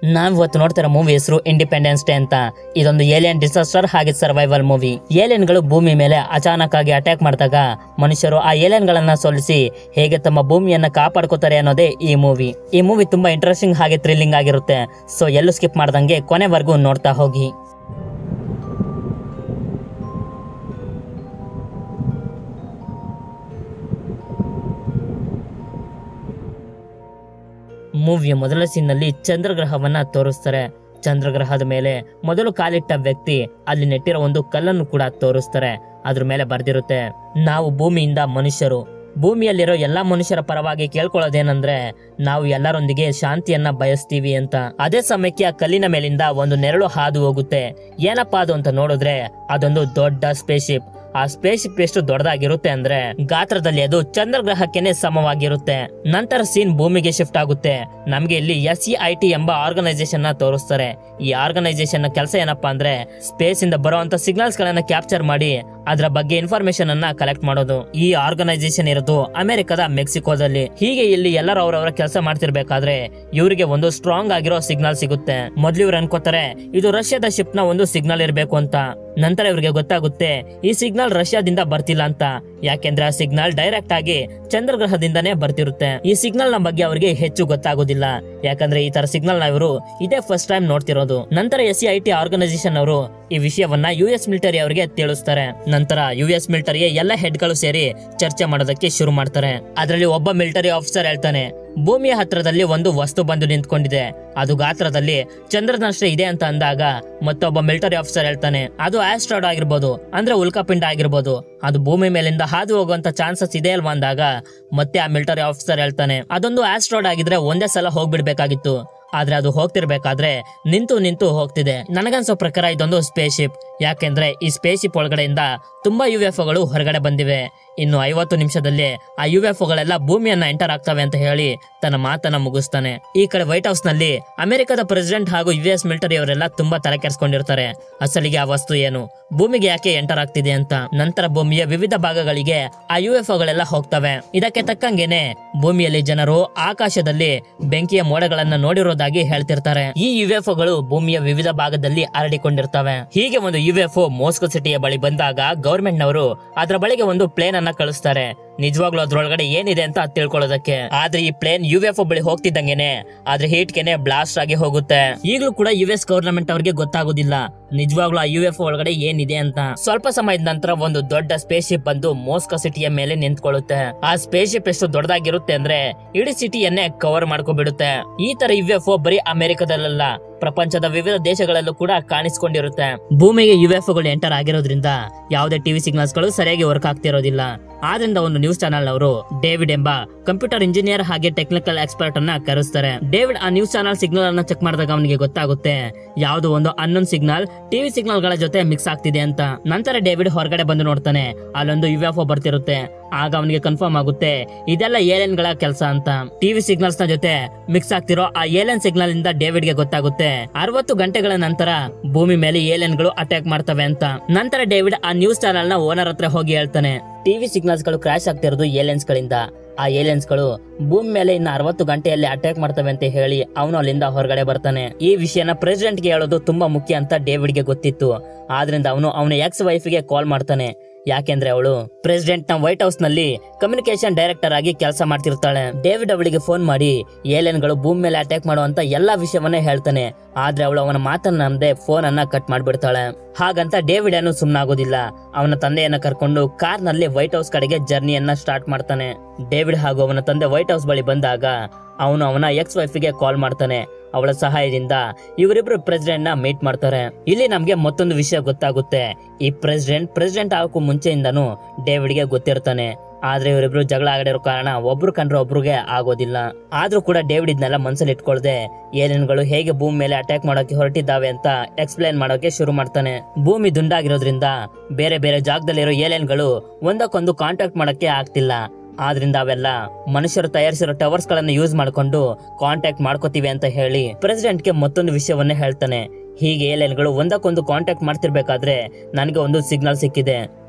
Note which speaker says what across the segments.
Speaker 1: ನಾವ್ ಇವತ್ತು ನೋಡ್ತಿರೋ ಮೂವಿ ಹೆಸರು ಇಂಡಿಪೆಂಡೆನ್ಸ್ ಡೇ ಅಂತ ಇದೊಂದು ಏಲಿಯನ್ ಡಿಸಾಸ್ಟರ್ ಹಾಗೆ ಸರ್ವೈವಲ್ ಮೂವಿ ಏಲಿಯನ್ಗಳು ಭೂಮಿ ಮೇಲೆ ಅಚಾನಕ್ ಆಗಿ ಅಟ್ಯಾಕ್ ಮಾಡಿದಾಗ ಮನುಷ್ಯರು ಆ ಏಲಿಯನ್ ಗಳನ್ನ ಸೋಲಿಸಿ ಹೇಗೆ ತಮ್ಮ ಭೂಮಿಯನ್ನ ಕಾಪಾಡ್ಕೋತಾರೆ ಅನ್ನೋದೇ ಈ ಮೂವಿ ಈ ಮೂವಿ ತುಂಬಾ ಇಂಟ್ರೆಸ್ಟಿಂಗ್ ಹಾಗೆ ಥ್ರಿಲ್ಲಿಂಗ್ ಆಗಿರುತ್ತೆ ಸೊ ಎಲ್ಲೂ ಸ್ಕಿಪ್ ಮಾಡ್ದಂಗೆ ಕೊನೆವರೆಗೂ ನೋಡ್ತಾ ಹೋಗಿ ಮೂವಿಯ ಮೊದಲ ಸೀನ್ನಲ್ಲಿ ಚಂದ್ರಗ್ರಹವನ್ನ ತೋರಿಸ್ತಾರೆ ಚಂದ್ರಗ್ರಹದ ಮೇಲೆ ಮೊದಲು ಕಾಲಿಟ್ಟ ವ್ಯಕ್ತಿ ಅಲ್ಲಿ ನೆಟ್ಟಿರೋ ಒಂದು ಕಲ್ಲನ್ನು ಕೂಡ ತೋರಿಸ್ತಾರೆ ಅದ್ರ ಮೇಲೆ ಬರ್ದಿರುತ್ತೆ ನಾವು ಭೂಮಿಯಿಂದ ಮನುಷ್ಯರು ಭೂಮಿಯಲ್ಲಿರೋ ಎಲ್ಲಾ ಮನುಷ್ಯರ ಪರವಾಗಿ ಕೇಳ್ಕೊಳ್ಳೋದೇನಂದ್ರೆ ನಾವು ಎಲ್ಲರೊಂದಿಗೆ ಶಾಂತಿಯನ್ನ ಬಯಸ್ತೀವಿ ಅಂತ ಅದೇ ಸಮಯಕ್ಕೆ ಆ ಕಲ್ಲಿನ ಮೇಲಿಂದ ಒಂದು ನೆರಳು ಹಾದು ಹೋಗುತ್ತೆ ಏನಪ್ಪಾ ಅದು ಅಂತ ನೋಡಿದ್ರೆ ಅದೊಂದು ದೊಡ್ಡ ಸ್ಪೇಸ್ಶಿಪ್ ಆ ಸ್ಪೇಸ್ಶಿಪ್ ಎಷ್ಟು ದೊಡ್ಡದಾಗಿರುತ್ತೆ ಅಂದ್ರೆ ಗಾತ್ರದಲ್ಲಿ ಅದು ಚಂದ್ರಗ್ರಹಕ್ಕೆನೆ ಸಮವಾಗಿರುತ್ತೆ ನಂತರ ಸೀನ್ ಭೂಮಿಗೆ ಶಿಫ್ಟ್ ಆಗುತ್ತೆ ನಮ್ಗೆ ಇಲ್ಲಿ ಎಸ್ ಸಿ ಐ ಟಿ ಎಂಬ ಆರ್ಗನೈಸೇಷನ್ ನ ತೋರಿಸ್ತಾರೆ ಈ ಆರ್ಗನೈಸೇಷನ್ ನ ಕೆಲಸ ಏನಪ್ಪಾ ಅಂದ್ರೆ ಸ್ಪೇಸ್ ಇಂದ ಬರುವಂತ ಸಿಗ್ನಲ್ಸ್ ಗಳನ್ನ ಕ್ಯಾಪ್ಚರ್ ಮಾಡಿ ಅದರ ಬಗ್ಗೆ ಇನ್ಫಾರ್ಮೇಶನ್ ಅನ್ನ ಕಲೆಕ್ಟ್ ಮಾಡೋದು ಈ ಆರ್ಗನೈಸೇಷನ್ ಇರೋದು ಅಮೆರಿಕದ ಮೆಕ್ಸಿಕೋದಲ್ಲಿ ಹೀಗೆ ಇಲ್ಲಿ ಎಲ್ಲರೂ ಅವರವರ ಕೆಲಸ ಮಾಡ್ತಿರ್ಬೇಕಾದ್ರೆ ಇವರಿಗೆ ಒಂದು ಸ್ಟ್ರಾಂಗ್ ಆಗಿರೋ ಸಿಗ್ನಲ್ ಸಿಗುತ್ತೆ ಮೊದ್ಲು ಇವ್ರು ಅನ್ಕೋತಾರೆ ಇದು ರಷ್ಯಾದ ಶಿಪ್ ನ ಒಂದು ಸಿಗ್ನಲ್ ಇರಬೇಕು ಅಂತ ನಂತರ ಇವ್ರಿಗೆ ಗೊತ್ತಾಗುತ್ತೆ ಈ ಸಿಗ್ನಲ್ ರಷ್ಯಾದಿಂದ ಬರ್ತಿಲ್ಲ ಅಂತ ಯಾಕೆಂದ್ರೆ ಆ ಸಿಗ್ನಲ್ ಡೈರೆಕ್ಟ್ ಆಗಿ ಚಂದ್ರಗ್ರಹದಿಂದನೇ ಬರ್ತಿರುತ್ತೆ ಈ ಸಿಗ್ನಲ್ ನ ಬಗ್ಗೆ ಅವರಿಗೆ ಹೆಚ್ಚು ಗೊತ್ತಾಗೋದಿಲ್ಲ ಯಾಕಂದ್ರೆ ಈ ತರ ಸಿಗ್ನಲ್ ನ ಇವರು ಇದೇ ಫಸ್ಟ್ ಟೈಮ್ ನೋಡ್ತಿರೋದು ನಂತರ S C I T organisation ಅವರು ಈ ವಿಷಯವನ್ನ ಯು ಎಸ್ ಮಿಲಿಟರಿ ಅವರಿಗೆ ತಿಳಿಸ್ತಾರೆ ನಂತರ ಯು ಎಸ್ ಮಿಲಿಟರಿಯ ಎಲ್ಲ ಹೆಡ್ ಗಳು ಸೇರಿ ಚರ್ಚೆ ಮಾಡೋದಕ್ಕೆ ಶುರು ಮಾಡ್ತಾರೆ ಅದರಲ್ಲಿ ಒಬ್ಬ ಮಿಲಿಟರಿ ಆಫೀಸರ್ ಹೇಳ್ತಾನೆ ಭೂಮಿಯ ಹತ್ರದಲ್ಲಿ ಒಂದು ವಸ್ತು ಬಂದು ನಿಂತ್ಕೊಂಡಿದೆ ಅದು ಗಾತ್ರದಲ್ಲಿ ಚಂದ್ರನಷ್ಟೇ ಇದೆ ಅಂತ ಅಂದಾಗ ಮತ್ತೊಬ್ಬ ಮಿಲಿಟರಿ ಆಫೀಸರ್ ಹೇಳ್ತಾನೆ ಅದು ಆಸ್ಟ್ರಾಯ್ಡ್ ಆಗಿರ್ಬೋದು ಅಂದ್ರೆ ಉಲ್ಕಾಪಿಂಡ ಆಗಿರ್ಬೋದು ಅದು ಭೂಮಿ ಮೇಲಿಂದ ಹಾದು ಹೋಗುವಂತ ಚಾನ್ಸಸ್ ಇದೆ ಅಲ್ವಾ ಅಂದಾಗ ಮತ್ತೆ ಆ ಮಿಲಿಟರಿ ಆಫೀಸರ್ ಹೇಳ್ತಾನೆ ಅದೊಂದು ಆಸ್ಟ್ರಾಯ್ಡ್ ಆಗಿದ್ರೆ ಒಂದೇ ಸಲ ಹೋಗ್ಬಿಡ್ಬೇಕಾಗಿತ್ತು ಆದ್ರೆ ಅದು ಹೋಗ್ತಿರ್ಬೇಕಾದ್ರೆ ನಿಂತು ನಿಂತು ಹೋಗ್ತಿದೆ ನನಗನ್ಸೋ ಪ್ರಕಾರ ಇದೊಂದು ಸ್ಪೇಸ್ ಶಿಪ್ ಯಾಕೆಂದ್ರೆ ಈ ಸ್ಪೇಸ್ ಶಿಪ್ ಒಳಗಡೆಯಿಂದ ತುಂಬಾ ಯು ಎಫ್ ಗಳು ಹೊರಗಡೆ ಬಂದಿವೆ ಇನ್ನು ಐವತ್ತು ನಿಮಿಷದಲ್ಲಿ ಆ ಯು ಎಫ್ ಗಳೆಲ್ಲ ಭೂಮಿಯನ್ನ ಎಂಟರ್ ಆಗ್ತವೆ ಅಂತ ಹೇಳಿ ತನ್ನ ಮಾತನ್ನ ಮುಗಿಸ್ತಾನೆ ಈ ಕಡೆ ವೈಟ್ ಹೌಸ್ ನಲ್ಲಿ ಅಮೆರಿಕದ ಪ್ರೆಸಿಡೆಂಟ್ ಹಾಗೂ ಯು ಎಸ್ ಮಿಲಿಟರಿ ಅವರೆಲ್ಲ ತುಂಬಾ ತಲೆ ಕೆಡಿಸ್ಕೊಂಡಿರ್ತಾರೆ ಅಸಲಿಗೆ ಆ ವಸ್ತು ಏನು ಭೂಮಿಗೆ ಯಾಕೆ ಎಂಟರ್ ಆಗ್ತಿದೆ ಅಂತ ನಂತರ ಭೂಮಿಯ ವಿವಿಧ ಭಾಗಗಳಿಗೆ ಆ ಯು ಎಫ್ ಗಳೆಲ್ಲ ಹೋಗ್ತವೆ ಇದಕ್ಕೆ ತಕ್ಕಂಗೆನೆ ಭೂಮಿಯಲ್ಲಿ ಜನರು ಆಕಾಶದಲ್ಲಿ ಬೆಂಕಿಯ ಮೋಡಗಳನ್ನ ನೋಡಿರೋದಾಗಿ ಹೇಳ್ತಿರ್ತಾರೆ ಈ ಯು ಎಫ್ ಗಳು ಭೂಮಿಯ ವಿವಿಧ ಭಾಗದಲ್ಲಿ ಹರಡಿಕೊಂಡಿರ್ತವೆ ಹೀಗೆ ಒಂದು ಯು ಎಫ್ ಮೋಸ್ಕೋ ಸಿಟಿಯ ಬಳಿ ಬಂದಾಗ ಗವರ್ಮೆಂಟ್ ನವರು ಅದರ ಬಳಿಗೆ ಒಂದು ಪ್ಲೇನ್ ಅನ್ನ ಕಳಿಸ್ತಾರೆ ನಿಜವಾಗ್ಲೂ ಅದ್ರೊಳಗಡೆ ಏನಿದೆ ಅಂತ ತಿಳ್ಕೊಳ್ಳೋದಕ್ಕೆ ಆದ್ರೆ ಈ ಪ್ಲೇನ್ ಯು ಎಫ್ ಬಳಿ ಹೋಗ್ತಿದ್ದಂಗೆನೆ ಅದ್ರ ಹೀಟ್ಗೆನೆ ಬ್ಲಾಸ್ಟ್ ಆಗಿ ಹೋಗುತ್ತೆ ಈಗಲೂ ಕೂಡ ಯು ಎಸ್ ಗವರ್ನಮೆಂಟ್ ಅವರಿಗೆ ಗೊತ್ತಾಗೋದಿಲ್ಲ ನಿಜವಾಗ್ಲೂ ಆ ಯು ಎಫ್ ಒಳಗಡೆ ಏನಿದೆ ಅಂತ ಸ್ವಲ್ಪ ಸಮಯದ ನಂತರ ಒಂದು ದೊಡ್ಡ ಸ್ಪೇಸ್ ಶಿಪ್ ಬಂದು ಮೋಸ್ಕೋ ಸಿಟಿಯ ಮೇಲೆ ನಿಂತ್ಕೊಳ್ಳುತ್ತೆ ಆ ಸ್ಪೇಸ್ ಶಿಪ್ ಎಷ್ಟು ದೊಡ್ಡದಾಗಿರುತ್ತೆ ಅಂದ್ರೆ ಇಡೀ ಸಿಟಿಯನ್ನೇ ಕವರ್ ಮಾಡ್ಕೊಬಿಡುತ್ತೆ ಈ ತರ ಯು ಎಫ್ ಬರೀ ಅಮೆರಿಕದಲ್ಲ ಪ್ರಪಂಚದ ವಿವಿಧ ದೇಶಗಳಲ್ಲೂ ಕೂಡ ಕಾಣಿಸ್ಕೊಂಡಿರುತ್ತೆ ಭೂಮಿಗೆ ಯು ಎಫ್ ಗಳು ಎಂಟರ್ ಆಗಿರೋದ್ರಿಂದ ಯಾವುದೇ ಟಿವಿ ಸಿಗ್ನಲ್ಸ್ ಗಳು ಸರಿಯಾಗಿ ವರ್ಕ್ ಆಗ್ತಿರೋದಿಲ್ಲ ಆದ್ರಿಂದ ಒಂದು ನ್ಯೂಸ್ ಚಾನೆಲ್ ಅವರು ಡೇವಿಡ್ ಎಂಬ ಕಂಪ್ಯೂಟರ್ ಇಂಜಿನಿಯರ್ ಹಾಗೆ ಟೆಕ್ನಿಕಲ್ ಎಕ್ಸ್ಪರ್ಟ್ ಅನ್ನ ಕರೆಸ್ತಾರೆ ಡೇವಿಡ್ ಆ ನ್ಯೂಸ್ ಚಾನಲ್ ಸಿಗ್ನಲ್ ಅನ್ನ ಚೆಕ್ ಮಾಡಿದಾಗ ಅವನಿಗೆ ಗೊತ್ತಾಗುತ್ತೆ ಯಾವುದೋ ಒಂದು ಅನ್ನೊಂದು ಸಿಗ್ನಲ್ ಟಿವಿ ಸಿಗ್ನಲ್ ಗಳ ಜೊತೆ ಮಿಕ್ಸ್ ಆಗ್ತಿದೆ ಅಂತ ನಂತರ ಡೇವಿಡ್ ಹೊರಗಡೆ ಬಂದು ನೋಡ್ತಾನೆ ಅಲ್ಲೊಂದು ಯು ಎಫ್ ಬರ್ತಿರುತ್ತೆ ಆಗ ಅವನಿಗೆ ಕನ್ಫರ್ಮ್ ಆಗುತ್ತೆ ಇದೆಲ್ಲ ಏಲಿಯನ್ ಗಳ ಕೆಲಸ ಅಂತ ಟಿವಿ ಸಿಗ್ನಲ್ಸ್ ನ ಜೊತೆ ಮಿಕ್ಸ್ ಆಗ್ತಿರೋ ಆ ಏಲಿಯನ್ ಸಿಗ್ನಲ್ ಇಂದ ಡೇವಿಡ್ ಗೆ ಗೊತ್ತಾಗುತ್ತೆ ಅರವತ್ತು ಗಂಟೆಗಳ ನಂತರ ಭೂಮಿ ಮೇಲೆ ಏಲಿಯನ್ ಗಳು ಅಟ್ಯಾಕ್ ಮಾಡ್ತವೆ ಅಂತ ನಂತರ ಡೇವಿಡ್ ಆ ನ್ಯೂಸ್ ಚಾನೆಲ್ ನ ಓನರ್ ಹತ್ರ ಹೋಗಿ ಹೇಳ್ತಾನೆ ಟಿವಿ ಸಿಗ್ನಲ್ಸ್ ಗಳು ಕ್ರಾಶ್ ಆಗ್ತಿರೋದು ಏಲಿಯನ್ಸ್ ಗಳಿಂದ ಆ ಏಲಿಯನ್ಸ್ ಗಳು ಭೂಮಿ ಮೇಲೆ ಇನ್ನ ಅರವತ್ತು ಗಂಟೆಯಲ್ಲಿ ಅಟ್ಯಾಕ್ ಮಾಡ್ತವೆ ಅಂತ ಹೇಳಿ ಅವನು ಅಲ್ಲಿಂದ ಹೊರಗಡೆ ಬರ್ತಾನೆ ಈ ವಿಷಯನ ಪ್ರೆಸಿಡೆಂಟ್ ಗೆ ಹೇಳೋದು ತುಂಬಾ ಮುಖ್ಯ ಅಂತ ಡೇವಿಡ್ ಗೆ ಗೊತ್ತಿತ್ತು ಆದ್ರಿಂದ ಅವನು ಅವನ ಎಕ್ಸ್ ವೈಫ್ ಗೆ ಕಾಲ್ ಮಾಡ್ತಾನೆ ಯಾಕೆಂದ್ರೆ ಅವಳು ಪ್ರೆಸಿಡೆಂಟ್ ನ ವೈಟ್ ಹೌಸ್ ನಲ್ಲಿ ಕಮ್ಯುನಿಕೇಶನ್ ಡೈರೆಕ್ಟರ್ ಆಗಿ ಕೆಲಸ ಮಾಡ್ತಿರ್ತಾಳೆ ಡೇವಿಡ್ ಅವಳಿಗೆ ಫೋನ್ ಮಾಡಿ ಏಲಿಯನ್ಗಳು ಭೂಮಿ ಮೇಲೆ ಅಟ್ಯಾಕ್ ಮಾಡುವಂತ ಎಲ್ಲಾ ವಿಷಯವನ್ನೇ ಹೇಳ್ತಾನೆ ಆದ್ರೆ ಅವಳು ಅವನ ಮಾತನ್ನ ನಂಬದೆ ಫೋನ್ ಅನ್ನ ಕಟ್ ಮಾಡ್ಬಿಡ್ತಾಳೆ ಹಾಗಂತ ಡೇವಿಡ್ ಏನು ಸುಮ್ನಾಗೋದಿಲ್ಲ ಅವನ ತಂದೆಯನ್ನ ಕರ್ಕೊಂಡು ಕಾರ್ ನಲ್ಲಿ ವೈಟ್ ಹೌಸ್ ಕಡೆಗೆ ಜರ್ನಿಯನ್ನ ಸ್ಟಾರ್ಟ್ ಮಾಡ್ತಾನೆ ಡೇವಿಡ್ ಹಾಗೂ ಅವನ ತಂದೆ ವೈಟ್ ಹೌಸ್ ಬಳಿ ಬಂದಾಗ ಅವನು ಅವನ ಎಕ್ಸ್ ವೈಫ್ಗೆ ಕಾಲ್ ಮಾಡ್ತಾನೆ ಅವಳ ಸಹಾಯದಿಂದ ಇವರಿಬ್ರು ಪ್ರೆಸಿಡೆಂಟ್ ನ ಮೀಟ್ ಮಾಡ್ತಾರೆ ಇಲ್ಲಿ ನಮ್ಗೆ ಮತ್ತೊಂದು ವಿಷಯ ಗೊತ್ತಾಗುತ್ತೆ ಈ ಪ್ರೆಸಿಡೆಂಟ್ ಪ್ರೆಸಿಡೆಂಟ್ ಆಗೋಕ್ಕೂ ಮುಂಚೆಯಿಂದನೂ ಡೇವಿಡ್ಗೆ ಗೊತ್ತಿರ್ತಾನೆ ಆದ್ರೆ ಇವರಿಬ್ರು ಜಗಳ ಆಗಡಿರೋ ಕಾರಣ ಒಬ್ರು ಕಂಡ್ರೆ ಒಬ್ರಿಗೆ ಆಗೋದಿಲ್ಲ ಆದ್ರೂ ಕೂಡ ಡೇವಿಡ್ ಇದನ್ನೆಲ್ಲ ಮನ್ಸಲ್ಲಿ ಇಟ್ಕೊಳ್ದೆ ಏಲಿಯನ್ಗಳು ಹೇಗೆ ಭೂಮಿ ಮೇಲೆ ಅಟ್ಯಾಕ್ ಮಾಡೋಕೆ ಹೊರಟಿದ್ದಾವೆ ಅಂತ ಎಕ್ಸ್ಪ್ಲೈನ್ ಮಾಡೋಕೆ ಶುರು ಮಾಡ್ತಾನೆ ಭೂಮಿ ದುಂಡಾಗಿರೋದ್ರಿಂದ ಬೇರೆ ಬೇರೆ ಜಾಗದಲ್ಲಿರೋ ಏಲಿಯನ್ಗಳು ಒಂದಕ್ಕೊಂದು ಕಾಂಟ್ಯಾಕ್ಟ್ ಮಾಡಕ್ಕೆ ಆಗ್ತಿಲ್ಲ ಆದ್ರಿಂದ ಅವೆಲ್ಲ ಮನುಷ್ಯರು ತಯಾರಿಸಿರೋ ಟವರ್ಸ್ ಗಳನ್ನ ಯೂಸ್ ಮಾಡ್ಕೊಂಡು ಕಾಂಟ್ಯಾಕ್ಟ್ ಮಾಡ್ಕೋತೀವಿ ಅಂತ ಹೇಳಿ ಪ್ರೆಸಿಡೆಂಟ್ ಗೆ ಮತ್ತೊಂದು ವಿಷಯವನ್ನೇ ಹೇಳ್ತಾನೆ ಹೀಗೆ ಏಲಿಯನ್ಗಳು ಒಂದಕ್ಕೊಂದು ಕಾಂಟ್ಯಾಕ್ಟ್ ಮಾಡ್ತಿರ್ಬೇಕಾದ್ರೆ ನನಗೆ ಒಂದು ಸಿಗ್ನಲ್ ಸಿಕ್ಕಿದೆ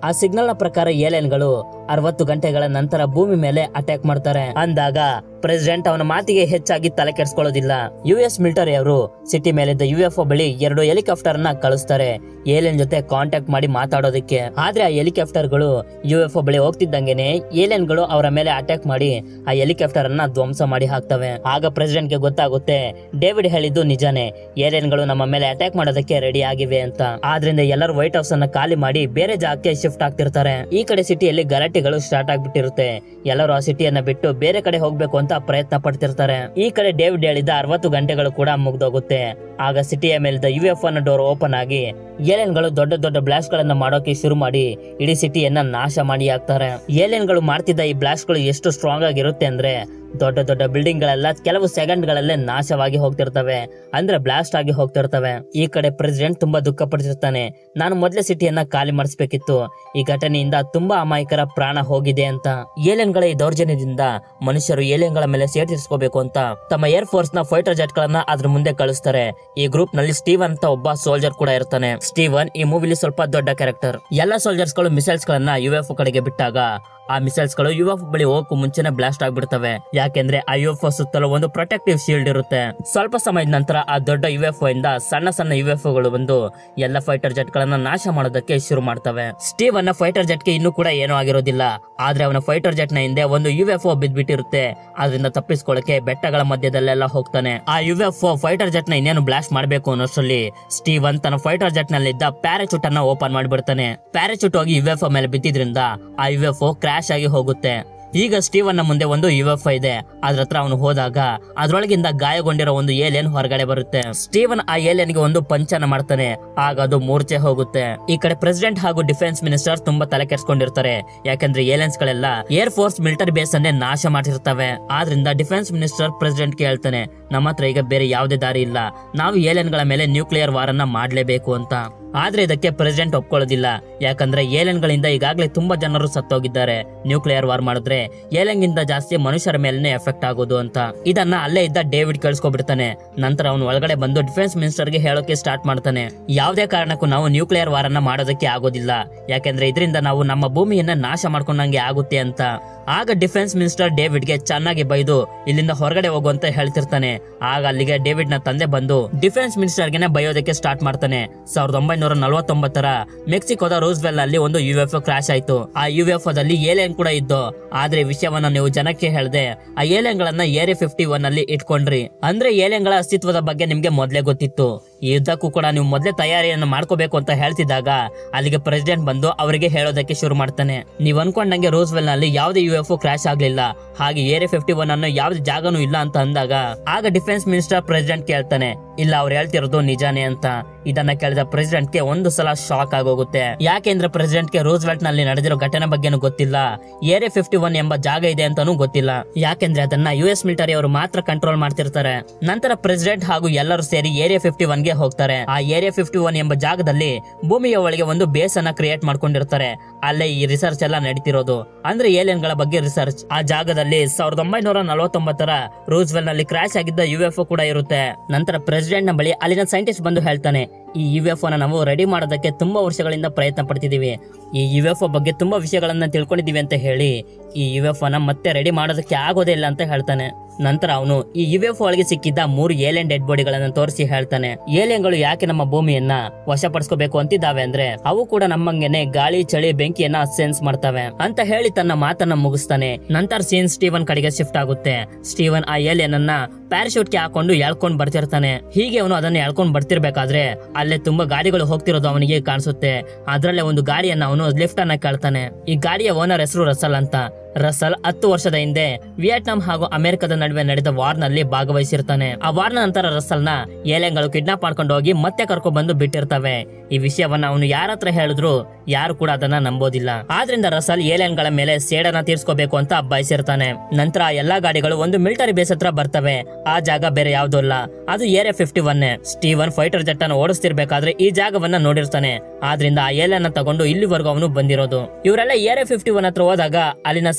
Speaker 1: ಆ ಸಿಗ್ನಲ್ ನ ಪ್ರಕಾರ ಏಲಿಯನ್ಗಳು ಅರವತ್ತು ಗಂಟೆಗಳ ನಂತರ ಭೂಮಿ ಮೇಲೆ ಅಟ್ಯಾಕ್ ಮಾಡ್ತಾರೆ ಅಂದಾಗ ಪ್ರೆಸಿಡೆಂಟ್ ಅವನ ಮಾತಿಗೆ ಹೆಚ್ಚಾಗಿ ತಲೆ ಕೆಡಿಸ್ಕೊಳ್ಳೋದಿಲ್ಲ ಯು ಎಸ್ ಮಿಲಿಟರಿ ಅವರು ಸಿಟಿ ಮೇಲಿದ್ದ ಯು ಎಫ್ ಬಳಿ ಎರಡು ಹೆಲಿಕಾಪ್ಟರ್ ನ ಕಳಿಸ್ತಾರೆ ಏಲಿಯನ್ ಜೊತೆ ಕಾಂಟ್ಯಾಕ್ಟ್ ಮಾಡಿ ಮಾತಾಡೋದಕ್ಕೆ ಆದ್ರೆ ಆ ಹೆಲಿಕಾಪ್ಟರ್ ಗಳು ಯು ಎಫ್ ಬಳಿ ಹೋಗ್ತಿದ್ದಂಗೆನೆ ಏಲಿಯನ್ ಗಳು ಅವರ ಮೇಲೆ ಅಟ್ಯಾಕ್ ಮಾಡಿ ಆ ಹೆಲಿಕಾಪ್ಟರ್ ಅನ್ನ ಧ್ವಂಸ ಮಾಡಿ ಹಾಕ್ತವೆ ಆಗ ಪ್ರೆಸಿಡೆಂಟ್ ಗೆ ಗೊತ್ತಾಗುತ್ತೆ ಡೇವಿಡ್ ಹೇಳಿದ್ದು ನಿಜಾನೇ ಏಲಿಯನ್ ಗಳು ನಮ್ಮ ಮೇಲೆ ಅಟ್ಯಾಕ್ ಮಾಡೋದಕ್ಕೆ ರೆಡಿ ಆಗಿವೆ ಅಂತ ಆದ್ರಿಂದ ಎಲ್ಲರೂ ವೈಟ್ ಹೌಸ್ ಅನ್ನ ಖಾಲಿ ಮಾಡಿ ಬೇರೆ ಜಾಗಕ್ಕೆ ಶಿಫ್ಟ್ ಆಗ್ತಿರ್ತಾರೆ ಈ ಕಡೆ ಸಿಟಿಯಲ್ಲಿ ಗಲಾಟೆಗಳು ಸ್ಟಾರ್ಟ್ ಆಗ್ಬಿಟ್ಟಿರುತ್ತೆ ಎಲ್ಲರೂ ಆ ಸಿಟಿಯನ್ನ ಬಿಟ್ಟು ಬೇರೆ ಕಡೆ ಹೋಗ್ಬೇಕು ಅಂತ ಪ್ರಯತ್ನ ಪಡ್ತಿರ್ತಾರೆ ಈ ಕಡೆ ಡೇವಿಡ್ ಹೇಳಿದ ಅರವತ್ತು ಗಂಟೆಗಳು ಕೂಡ ಮುಗ್ದೋಗುತ್ತೆ ಆಗ ಸಿಟಿಯ ಮೇಲಿದ್ದ ಯು ಎಫ್ ಅನ್ನ ಡೋರ್ ಓಪನ್ ಆಗಿ ಏಲಿಯನ್ ಗಳು ದೊಡ್ಡ ದೊಡ್ಡ ಬ್ಲಾಸ್ಟ್ ಗಳನ್ನ ಮಾಡೋಕೆ ಶುರು ಮಾಡಿ ಇಡೀ ಸಿಟಿಯನ್ನ ನಾಶ ಮಾಡಿ ಹಾಕ್ತಾರೆ ಏಲಿಯನ್ ಗಳು ಮಾಡ್ತಿದ್ದ ಈ ಬ್ಲಾಸ್ಟ್ ಗಳು ಎಷ್ಟು ಸ್ಟ್ರಾಂಗ್ ಆಗಿರುತ್ತೆ ಅಂದ್ರೆ ದೊಡ್ಡ ದೊಡ್ಡ ಬಿಲ್ಡಿಂಗ್ ಗಳೆಲ್ಲ ಕೆಲವು ಸೆಕೆಂಡ್ ಗಳಲ್ಲೇ ನಾಶವಾಗಿ ಹೋಗ್ತಿರ್ತವೆ ಅಂದ್ರೆ ಬ್ಲಾಸ್ಟ್ ಆಗಿ ಹೋಗ್ತಿರ್ತವೆ ಈ ಕಡೆ ಪ್ರೆಸಿಡೆಂಟ್ ತುಂಬಾ ದುಃಖ ಪಡ್ತಿರ್ತಾನೆ ನಾನು ಮೊದಲೇ ಸಿಟಿಯನ್ನ ಖಾಲಿ ಮಾಡಿಸ್ಬೇಕಿತ್ತು ಈ ಘಟನೆಯಿಂದ ತುಂಬಾ ಅಮಾಯಕರ ಪ್ರಾಣ ಹೋಗಿದೆ ಅಂತ ಏಲಿಯನ್ಗಳ ಈ ದೌರ್ಜನ್ಯದಿಂದ ಮನುಷ್ಯರು ಏಲಿಯನ್ಗಳ ಮೇಲೆ ಸೇರ್ತಿರ್ಸ್ಕೋಬೇಕು ಅಂತ ತಮ್ಮ ಏರ್ ಫೋರ್ಸ್ ನ ಫೈಟರ್ ಜೆಟ್ ಗಳನ್ನ ಅದ್ರ ಮುಂದೆ ಕಳಿಸ್ತಾರೆ ಈ ಗ್ರೂಪ್ ನಲ್ಲಿ ಸ್ಟೀವನ್ ಅಂತ ಒಬ್ಬ ಸೋಲ್ಜರ್ ಕೂಡ ಇರ್ತಾನೆ ಸ್ಟೀವನ್ ಈ ಮೂವಿಲಿ ಸ್ವಲ್ಪ ದೊಡ್ಡ ಕ್ಯಾರೆಕ್ಟರ್ ಎಲ್ಲ ಸೋಲ್ಜರ್ಸ್ ಗಳು ಮಿಸೈಲ್ಸ್ ಗಳನ್ನ ಯು ಎಫ್ ಕಡೆಗೆ ಬಿಟ್ಟಾಗ ಆ ಮಿಸೈಲ್ಸ್ ಗಳು ಯು ಎಫ್ ಬಳಿ ಹೋಗಕ್ಕೂ ಮುಂಚೆನೆ ಬ್ಲಾಸ್ಟ್ ಆಗ್ಬಿಡ್ತವೆ ಯಾಕೆಂದ್ರೆ ಆ ಯು ಎಫ್ ಸುತ್ತಲೂ ಒಂದು ಪ್ರೊಟೆಕ್ಟಿವ್ ಶೀಲ್ಡ್ ಇರುತ್ತೆ ಸ್ವಲ್ಪ ಸಮಯದ ನಂತರ ಆ ದೊಡ್ಡ ಯು ಎಫ್ ಇಂದ ಸಣ್ಣ ಸಣ್ಣ ಯು ಎಫ್ ಗಳು ಬಂದು ಎಲ್ಲ ಫೈಟರ್ ಜೆಟ್ ಗಳನ್ನ ನಾಶ ಮಾಡೋದಕ್ಕೆ ಶುರು ಮಾಡ್ತವೆ ಸ್ಟೀವ್ ಅನ್ನ ಫೈಟರ್ ಜೆಟ್ ಗೆ ಇನ್ನೂ ಕೂಡ ಏನೂ ಆಗಿರೋದಿಲ್ಲ ಆದ್ರೆ ಅವನ ಫೈಟರ್ ಜೆಟ್ ನ ಹಿಂದೆ ಒಂದು ಯು ಎಫ್ ಬಿದ್ಬಿಟ್ಟಿರುತ್ತೆ ಅದರಿಂದ ತಪ್ಪಿಸ್ಕೊಳ್ಳಕ್ಕೆ ಬೆಟ್ಟಗಳ ಮಧ್ಯದಲ್ಲೆಲ್ಲ ಹೋಗ್ತಾನೆ ಆ ಯು ಎಫ್ ಫೈಟರ್ ಜೆಟ್ ನ ಇನ್ನೇನು ಬ್ಲಾಸ್ಟ್ ಮಾಡಬೇಕು ಅನ್ನೋಷ್ಟರಲ್ಲಿ ಸ್ಟೀವನ್ ತನ್ನ ಫೈಟರ್ ಜೆಟ್ ನಲ್ಲಿದ್ದ ಪ್ಯಾರಾಚೂಟ್ ಅನ್ನ ಓಪನ್ ಮಾಡಿಬಿಡ್ತಾನೆ ಪ್ಯಾರಾಚೂಟ್ ಹೋಗಿ ಯು ಎಫ್ ಮೇಲೆ ಬಿದ್ದಿದ್ರಿಂದ ಆ ಯು ಎಫ್ ಕ್ರಾಶ್ ಆಗಿ ಹೋಗುತ್ತೆ ಈಗ ಸ್ಟೀವನ್ ನ ಮುಂದೆ ಒಂದು ಯು ಎಫ್ ಇದೆ ಅದ್ರ ಹತ್ರ ಅವನು ಹೋದಾಗ ಅದ್ರೊಳಗಿಂದ ಗಾಯಗೊಂಡಿರೋ ಒಂದು ಏಲಿಯನ್ ಹೊರಗಡೆ ಬರುತ್ತೆ ಸ್ಟೀವನ್ ಆ ಏಲಿಯನ್ ಗೆ ಒಂದು ಪಂಚನ ಮಾಡ್ತಾನೆ ಆಗ ಅದು ಮೂರ್ಛೆ ಹೋಗುತ್ತೆ ಈ ಕಡೆ ಪ್ರೆಸಿಡೆಂಟ್ ಹಾಗೂ ಡಿಫೆನ್ಸ್ ಮಿನಿಸ್ಟರ್ ತುಂಬಾ ತಲೆ ಕೆಡ್ಸ್ಕೊಂಡಿರ್ತಾರೆ ಯಾಕಂದ್ರೆ ಏಲಿಯನ್ಸ್ ಗಳೆಲ್ಲ ಏರ್ ಫೋರ್ಸ್ ಮಿಲಿಟರಿ ಬೇಸ್ ಅನ್ನೇ ನಾಶ ಮಾಡಿರ್ತವೆ ಆದ್ರಿಂದ ಡಿಫೆನ್ಸ್ ಮಿನಿಸ್ಟರ್ ಪ್ರೆಸಿಡೆಂಟ್ ಗೆ ಹೇಳ್ತಾನೆ ನಮ್ಮ ಹತ್ರ ಈಗ ಬೇರೆ ಯಾವುದೇ ದಾರಿ ಇಲ್ಲ ನಾವು ಏಲಿಯನ್ ಗಳ ಮೇಲೆ ನ್ಯೂಕ್ಲಿಯರ್ ವಾರ್ ಅನ್ನ ಮಾಡ್ಲೇಬೇಕು ಅಂತ ಆದ್ರೆ ಇದಕ್ಕೆ ಪ್ರೆಸಿಡೆಂಟ್ ಒಪ್ಕೊಳ್ಳೋದಿಲ್ಲ ಯಾಕಂದ್ರೆ ಏಲಿಯನ್ ಗಳಿಂದ ಈಗಾಗಲೇ ತುಂಬಾ ಜನರು ಸತ್ತೋಗಿದ್ದಾರೆ ನ್ಯೂಕ್ಲಿಯರ್ ವಾರ್ ಮಾಡಿದ್ರೆ ಏಲಿಯನ್ ಗಿಂತ ಜಾಸ್ತಿ ಮನುಷ್ಯರ ಮೇಲೆನೆ ಎಫೆಕ್ಟ್ ಆಗೋದು ಅಂತ ಇದನ್ನ ಅಲ್ಲೇ ಇದ್ದ ಡೇವಿಡ್ ಕೇಳಿಸ್ಕೊಬಿಡ್ತಾನೆ ನಂತರ ಅವನು ಒಳಗಡೆ ಬಂದು ಡಿಫೆನ್ಸ್ ಮಿನಿಸ್ಟರ್ ಗೆ ಹೇಳೋಕೆ ಸ್ಟಾರ್ಟ್ ಮಾಡ್ತಾನೆ ಯಾವುದೇ ಕಾರಣಕ್ಕೂ ನಾವು ನ್ಯೂಕ್ಲಿಯರ್ ವಾರ್ ಅನ್ನ ಮಾಡೋದಕ್ಕೆ ಆಗೋದಿಲ್ಲ ಯಾಕೆಂದ್ರೆ ಇದರಿಂದ ನಾವು ನಮ್ಮ ಭೂಮಿಯನ್ನ ನಾಶ ಮಾಡ್ಕೊಂಡಂಗೆ ಆಗುತ್ತೆ ಅಂತ ಆಗ ಡಿಫೆನ್ಸ್ ಮಿನಿಸ್ಟರ್ ಡೇವಿಡ್ ಗೆ ಚೆನ್ನಾಗಿ ಬೈದು ಇಲ್ಲಿಂದ ಹೊರಗಡೆ ಹೋಗು ಅಂತ ಹೇಳ್ತಿರ್ತಾನೆ ಆಗ ಅಲ್ಲಿಗೆ ಡೇವಿಡ್ ನ ತಂದೆ ಬಂದು ಡಿಫೆನ್ಸ್ ಮಿನಿಸ್ಟರ್ ಗೆನೆ ಬೈಯೋದಕ್ಕೆ ಸ್ಟಾರ್ಟ್ ಮಾಡ್ತಾನೆ ಸಾವಿರದ ಒಂಬೈನೂರ ನಲವತ್ತೊಂಬತ್ತರ ಮೆಕ್ಸಿಕೋದ ರೋಸ್ವೆಲ್ ಅಲ್ಲಿ ಒಂದು ಯು ಎಫ್ ಕ್ರಾಶ್ ಆಯ್ತು ಆ ಯು ಎಫ್ ದಲ್ಲಿ ಏಲಿಯನ್ ಕೂಡ ಇದ್ದು ಆದ್ರೆ ಈ ವಿಷಯವನ್ನ ನೀವು ಜನಕ್ಕೆ ಹೇಳ್ದೆ ಆ ಏಲಿಯನ್ ಗಳನ್ನ ಏರಿಯಾ ಫಿಫ್ಟಿ ಒನ್ ಅಲ್ಲಿ ಇಟ್ಕೊಂಡ್ರಿ ಅಂದ್ರೆ ಏಲಿಯನ್ ಗಳ ಅಸ್ತಿತ್ವದ ಬಗ್ಗೆ ನಿಮ್ಗೆ ಮೊದ್ಲೇ ಗೊತ್ತಿತ್ತು ಈ ಯುದ್ಧಕ್ಕೂ ಕೂಡ ನೀವು ಮೊದಲೇ ತಯಾರಿಯನ್ನು ಮಾಡ್ಕೋಬೇಕು ಅಂತ ಹೇಳ್ತಿದ್ದಾಗ ಅಲ್ಲಿಗೆ ಪ್ರೆಸಿಡೆಂಟ್ ಬಂದು ಅವರಿಗೆ ಹೇಳೋದಕ್ಕೆ ಶುರು ಮಾಡ್ತಾನೆ ನೀವ್ ಅನ್ಕೊಂಡಂಗೆ ರೋಸ್ವೆಲ್ ನಲ್ಲಿ ಯಾವುದೇ ಯು ಎಫ್ ಕ್ರಾಶ್ ಆಗ್ಲಿಲ್ಲ ಹಾಗೆ ಏರಿಯಾ ಫಿಫ್ಟಿ ಒನ್ ಅನ್ನೋ ಯಾವ್ದು ಜಾಗನೂ ಇಲ್ಲ ಅಂತ ಅಂದಾಗ ಆಗ ಡಿಫೆನ್ಸ್ ಮಿನಿಸ್ಟರ್ ಪ್ರೆಸಿಡೆಂಟ್ ಕೇಳ್ತಾನೆ ಇಲ್ಲ ಅವ್ರು ಹೇಳ್ತಿರೋದು ನಿಜಾನೇ ಅಂತ ಇದನ್ನ ಕೇಳಿದ ಪ್ರೆಸಿಡೆಂಟ್ ಗೆ ಒಂದು ಸಲ ಶಾಕ್ ಆಗೋಗುತ್ತೆ ಯಾಕೆಂದ್ರೆ ಪ್ರೆಸಿಡೆಂಟ್ ಗೆ ರೋಸ್ವೆಲ್ಟ್ ನಲ್ಲಿ ನಡೆದಿರೋ ಘಟನೆ ಬಗ್ಗೆನೂ ಗೊತ್ತಿಲ್ಲ ಏರಿಯಾ ಫಿಫ್ಟಿ ಒನ್ ಎಂಬ ಜಾಗ ಇದೆ ಅಂತಾನೂ ಗೊತ್ತಿಲ್ಲ ಯಾಕೆಂದ್ರೆ ಅದನ್ನ ಯು ಎಸ್ ಮಿಲಿಟರಿ ಅವರು ಮಾತ್ರ ಕಂಟ್ರೋಲ್ ಮಾಡ್ತಿರ್ತಾರೆ ನಂತರ ಪ್ರೆಸಿಡೆಂಟ್ ಹಾಗೂ ಎಲ್ಲರೂ ಸೇರಿ ಏರಿಯಾ ಫಿಫ್ಟಿ ಒನ್ ಗೆ ಹೋಗ್ತಾರೆ ಆ ಏರಿಯಾ ಫಿಫ್ಟಿ ಒನ್ ಎಂಬ ಜಾಗದಲ್ಲಿ ಭೂಮಿಯ ಒಳಗೆ ಒಂದು ಬೇಸ್ ಅನ್ನ ಕ್ರಿಯೇಟ್ ಮಾಡ್ಕೊಂಡಿರ್ತಾರೆ ಅಲ್ಲೇ ಈ ರಿಸರ್ಚ್ ಎಲ್ಲ ನಡೀತಿರೋದು ಅಂದ್ರೆ ಏಲಿಯನ್ ಗಳ ಬಗ್ಗೆ ರಿಸರ್ಚ್ ಆ ಜಾಗದಲ್ಲಿ ಸಾವಿರದ ಒಂಬೈನೂರ ನಲವತ್ತೊಂಬತ್ತರ ರೂಸ್ವೆಲ್ ನಲ್ಲಿ ಕ್ರಾಶ್ ಆಗಿದ್ದ ಯು ಎಫ್ ಕೂಡ ಇರುತ್ತೆ ನಂತರ ಪ್ರೆಸಿಡೆಂಟ್ ನ ಬಳಿ ಅಲ್ಲಿನ ಸೈಂಟಿಸ್ಟ್ ಬಂದು ಹೇಳ್ತಾನೆ ಈ ಯು ಎಫ್ ನ ನಾವು ರೆಡಿ ಮಾಡೋದಕ್ಕೆ ತುಂಬಾ ವರ್ಷಗಳಿಂದ ಪ್ರಯತ್ನ ಪಡ್ತಿದೀವಿ ಈ ಯು ಎಫ್ ಬಗ್ಗೆ ತುಂಬಾ ವಿಷಯಗಳನ್ನ ತಿಳ್ಕೊಂಡಿದೀವಿ ಅಂತ ಹೇಳಿ ಈ ಯು ಎಫ್ ನ ಮತ್ತೆ ರೆಡಿ ಮಾಡೋದಕ್ಕೆ ಆಗೋದೇ ಇಲ್ಲ ಅಂತ ಹೇಳ್ತಾನೆ ನಂತರ ಅವನು ಈ ಯು ಎಫ್ ಒಳಗೆ ಸಿಕ್ಕಿದ್ದ ಮೂರು ಏಲಿಯನ್ ಡೆಡ್ ಬಾಡಿಗಳನ್ನ ತೋರಿಸಿ ಹೇಳ್ತಾನೆ ಏಲಿಯನ್ಗಳು ಯಾಕೆ ನಮ್ಮ ಭೂಮಿಯನ್ನ ವಶಪಡಿಸ್ಕೋಬೇಕು ಅಂತಿದ್ದಾವೆ ಅಂದ್ರೆ ಅವು ಕೂಡ ನಮ್ಮಂಗೆನೆ ಗಾಳಿ ಚಳಿ ಬೆಂಕಿಯನ್ನ ಸೆನ್ಸ್ ಮಾಡ್ತವೆ ಅಂತ ಹೇಳಿ ತನ್ನ ಮಾತನ್ನ ಮುಗಿಸ್ತಾನೆ ನಂತರ ಸೀನ್ ಸ್ಟೀವನ್ ಕಡೆಗೆ ಶಿಫ್ಟ್ ಆಗುತ್ತೆ ಸ್ಟೀವನ್ ಆ ಏಲಿಯನ್ ಅನ್ನ ಪ್ಯಾರಾಶೂಟ್ ಗೆ ಹಾಕೊಂಡು ಎಳ್ಕೊಂಡ್ ಬರ್ತಿರ್ತಾನೆ ಹೀಗೆ ಅವನು ಅದನ್ನ ಎಳ್ಕೊಂಡ್ ಬರ್ತಿರ್ಬೇಕಾದ್ರೆ ಅಲ್ಲೇ ತುಂಬಾ ಗಾಡಿಗಳು ಹೋಗ್ತಿರೋದು ಅವನಿಗೆ ಕಾಣಿಸುತ್ತೆ ಅದ್ರಲ್ಲೇ ಒಂದು ಗಾಡಿಯನ್ನ ಅವನು ಲಿಫ್ಟ್ ಅನ್ನ ಕೇಳ್ತಾನೆ ಈ ಗಾಡಿಯ ಓನರ್ ಹೆಸರು ರಸಲ್ ಅಂತ ರಸಲ್ ಹತ್ತು ವರ್ಷದ ಹಿಂದೆ ವಿಯೆಟ್ನಾಂ ಹಾಗೂ ಅಮೆರಿಕದ ನಡುವೆ ನಡೆದ ವಾರ್ ನಲ್ಲಿ ಭಾಗವಹಿಸಿರ್ತಾನೆ ಆ ವಾರ್ನ ನಂತರ ರಸಲ್ ನ ಏಲೆಗಳು ಕಿಡ್ನಾಪ್ ಮಾಡ್ಕೊಂಡು ಹೋಗಿ ಮತ್ತೆ ಕರ್ಕೊಂಡ್ ಬಂದು ಬಿಟ್ಟಿರ್ತವೆ ಈ ವಿಷಯವನ್ನ ಅವನು ಯಾರ ಹತ್ರ ಹೇಳಿದ್ರು ಯಾರು ಕೂಡ ಅದನ್ನ ನಂಬೋದಿಲ್ಲ ಆದ್ರಿಂದ ರಸಲ್ ಏಲಿಯನ್ಗಳ ಮೇಲೆ ಸೇಡನ್ನ ತೀರ್ಸ್ಕೋಬೇಕು ಅಂತ ಬಯಸಿರ್ತಾನೆ ನಂತರ ಆ ಎಲ್ಲಾ ಗಾಡಿಗಳು ಒಂದು ಮಿಲಿಟರಿ ಬೇಸ್ ಹತ್ರ ಬರ್ತವೆ ಆ ಜಾಗ ಬೇರೆ ಯಾವ್ದು ಅಲ್ಲ ಅದು area fifty one Steven fighter jet ಅನ್ನು ಓಡಿಸ್ತಿರ್ಬೇಕಾದ್ರೆ ಈ ಜಾಗವನ್ನ ನೋಡಿರ್ತಾನೆ ಆದ್ರಿಂದ ಆ ಏಲಿಯನ್ ತಗೊಂಡು ಇಲ್ಲಿವರೆಗೂ ಅವನು ಬಂದಿರೋದು ಇವರೆಲ್ಲ ಏರಿಯಾ ಫಿಫ್ಟಿ ಒನ್ ಹತ್ರ ಹೋದಾಗ ಅಲ್ಲಿನ